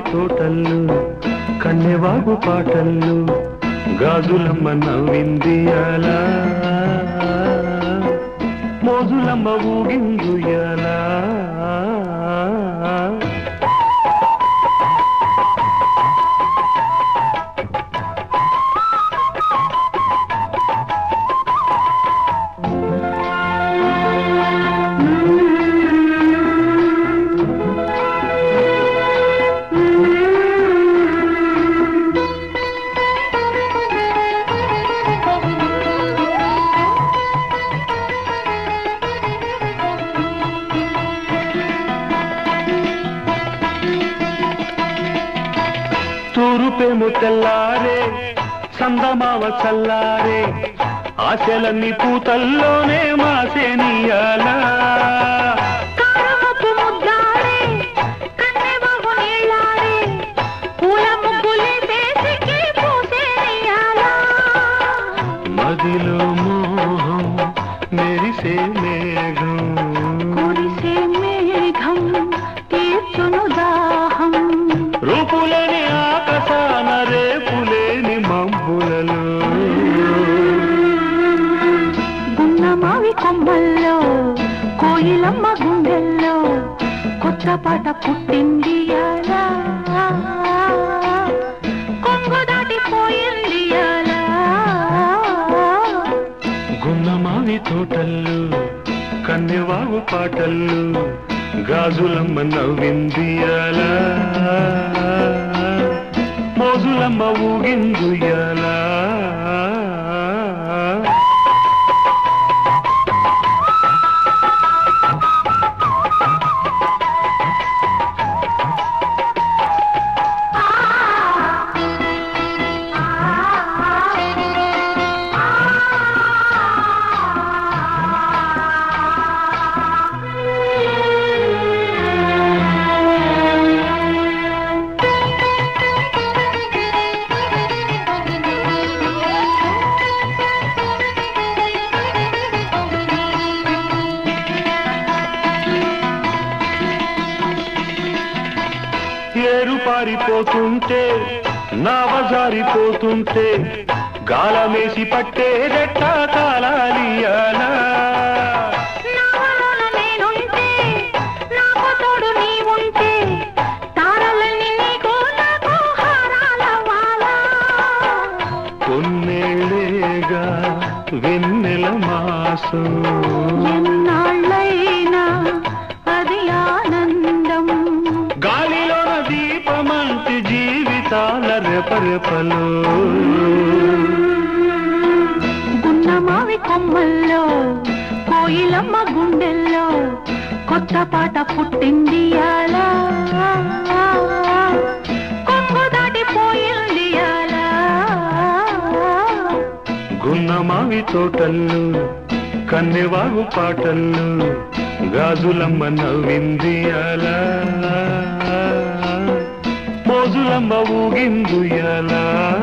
తోటల్లు కన్నెవాగు పాటల్లు గాజులమ్మ నవ్విందియాలా మోజులమ్మ ఊగిందుయాలా తూరుపేము తెల్లారే చందమావ చల్లారే ఆశలన్నీ పూతల్లోనే మాసేనియాలా కారమపు ముద్దాడే కన్నెబాబు నీళ్ళాడే పూల ముగ్గులేసేసికి పూసేయాలా మదిలో మోహం మెరిసే మేఘం కురిసే మేఘం తీర్చును దాహం రూపులేని ఆకాశాన రేపులేని మబ్బులలో గున్నమావి కొమ్మల్లో కోయిలమ్మ గుండెల్లో కొత్త పాట పుట్టింది అలా కొంగు దాటిపోయింది అలా గున్నమావి తోటల్లు కన్నెవాగు పాటల్లు గాజులమ్మ నవ్విందియాలా మోజులమ్మ ఊగిందుయాలా ఏరు పారిపోతుంటే నావ జారిపోతుంటే గాలమేసి పట్టేదెట్ట కాలాలియాలా నావలోన నేనుంటే నాకు తోడు నీవుంటే తారలన్నీ నీకు నాకు హారాలవ్వాలా కొన్నేళ్ళేగా వెన్నెల మాసం ఎన్నాళ్ళైనా అది ఆనందం గాలిలోన దీపమంటి జీవితాల రెపరెపలు గున్నమావి కొమ్మల్లో కోయిలమ్మ గుండెల్లో కొత్త పాట పుట్టింది అలా కొంగు దాటిపోయింది అలా గున్నమావి తోటల్లు కన్నెవాగు పాటల్లు గాజులమ్మ నవ్విందియాలా మోజులమ్మ ఊగిందుయాలా